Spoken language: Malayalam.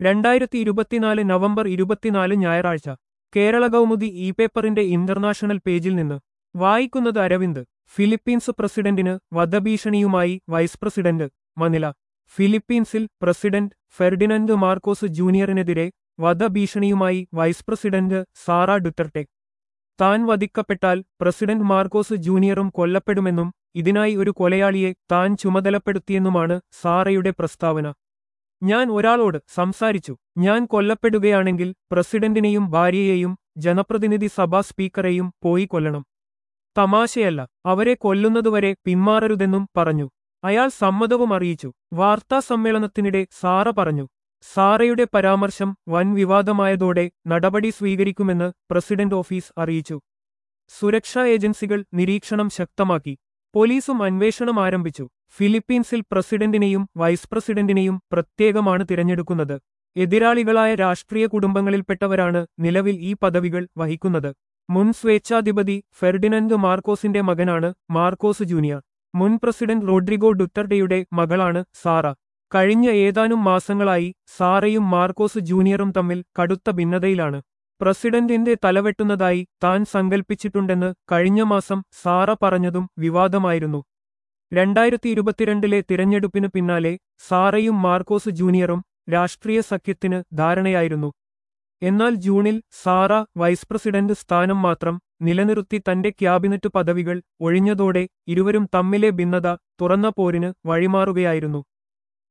രണ്ടായിരത്തി ഇരുപത്തിനാല് നവംബർ ഇരുപത്തിനാല് ഞായറാഴ്ച കേരള കൗമുദി ഇ പേപ്പറിന്റെ ഇന്റർനാഷണൽ പേജിൽ നിന്ന് വായിക്കുന്നത് അരവിന്ദ് ഫിലിപ്പീൻസ് പ്രസിഡന്റിന് വധഭീഷണിയുമായി വൈസ് പ്രസിഡന്റ് മനില ഫിലിപ്പീൻസിൽ പ്രസിഡന്റ് ഫെർഡിനൻഡ് മാർക്കോസ് ജൂനിയറിനെതിരെ വധഭീഷണിയുമായി വൈസ് പ്രസിഡന്റ് സാറ ഡുറ്റർട്ടെ താൻ വധിക്കപ്പെട്ടാൽ പ്രസിഡന്റ് മാർക്കോസ് ജൂനിയറും കൊല്ലപ്പെടുമെന്നും ഇതിനായി ഒരു കൊലയാളിയെ താൻ ചുമതലപ്പെടുത്തിയെന്നുമാണ് സാറയുടെ പ്രസ്താവന ഞാൻ ഒരാളോട് സംസാരിച്ചു ഞാൻ കൊല്ലപ്പെടുകയാണെങ്കിൽ പ്രസിഡന്റിനെയും ഭാര്യയെയും ജനപ്രതിനിധി സഭാ സ്പീക്കറെയും പോയി കൊല്ലണം തമാശയല്ല അവരെ കൊല്ലുന്നതുവരെ പിന്മാറരുതെന്നും പറഞ്ഞു അയാൾ സമ്മതവും അറിയിച്ചു വാർത്താ സമ്മേളനത്തിനിടെ സാറ പറഞ്ഞു സാറയുടെ പരാമർശം വൻ വിവാദമായതോടെ നടപടി സ്വീകരിക്കുമെന്ന് പ്രസിഡന്റ് ഓഫീസ് അറിയിച്ചു സുരക്ഷാ ഏജൻസികൾ നിരീക്ഷണം ശക്തമാക്കി പോലീസും അന്വേഷണം ആരംഭിച്ചു ഫിലിപ്പീൻസിൽ പ്രസിഡന്റിനെയും വൈസ് പ്രസിഡന്റിനെയും പ്രത്യേകമാണ് തിരഞ്ഞെടുക്കുന്നത് എതിരാളികളായ രാഷ്ട്രീയ കുടുംബങ്ങളിൽപ്പെട്ടവരാണ് നിലവിൽ ഈ പദവികൾ വഹിക്കുന്നത് മുൻ സ്വേച്ഛാധിപതി ഫെർഡിനൻഡ് മാർക്കോസിന്റെ മകനാണ് മാർക്കോസ് ജൂനിയർ മുൻ പ്രസിഡന്റ് റോഡ്രിഗോ ഡുറ്റർഡയുടെ മകളാണ് സാറ കഴിഞ്ഞ ഏതാനും മാസങ്ങളായി സാറയും മാർക്കോസ് ജൂനിയറും തമ്മിൽ കടുത്ത ഭിന്നതയിലാണ് പ്രസിഡന്റിന്റെ തലവെട്ടുന്നതായി താൻ സങ്കൽപ്പിച്ചിട്ടുണ്ടെന്ന് കഴിഞ്ഞ മാസം സാറ പറഞ്ഞതും വിവാദമായിരുന്നു രണ്ടായിരത്തി ഇരുപത്തിരണ്ടിലെ തിരഞ്ഞെടുപ്പിനു പിന്നാലെ സാറയും മാർക്കോസ് ജൂനിയറും രാഷ്ട്രീയ സഖ്യത്തിന് ധാരണയായിരുന്നു എന്നാൽ ജൂണിൽ സാറ വൈസ് പ്രസിഡന്റ് സ്ഥാനം മാത്രം നിലനിർത്തി തന്റെ ക്യാബിനറ്റ് പദവികൾ ഒഴിഞ്ഞതോടെ ഇരുവരും തമ്മിലെ ഭിന്നത തുറന്ന പോരിന് വഴിമാറുകയായിരുന്നു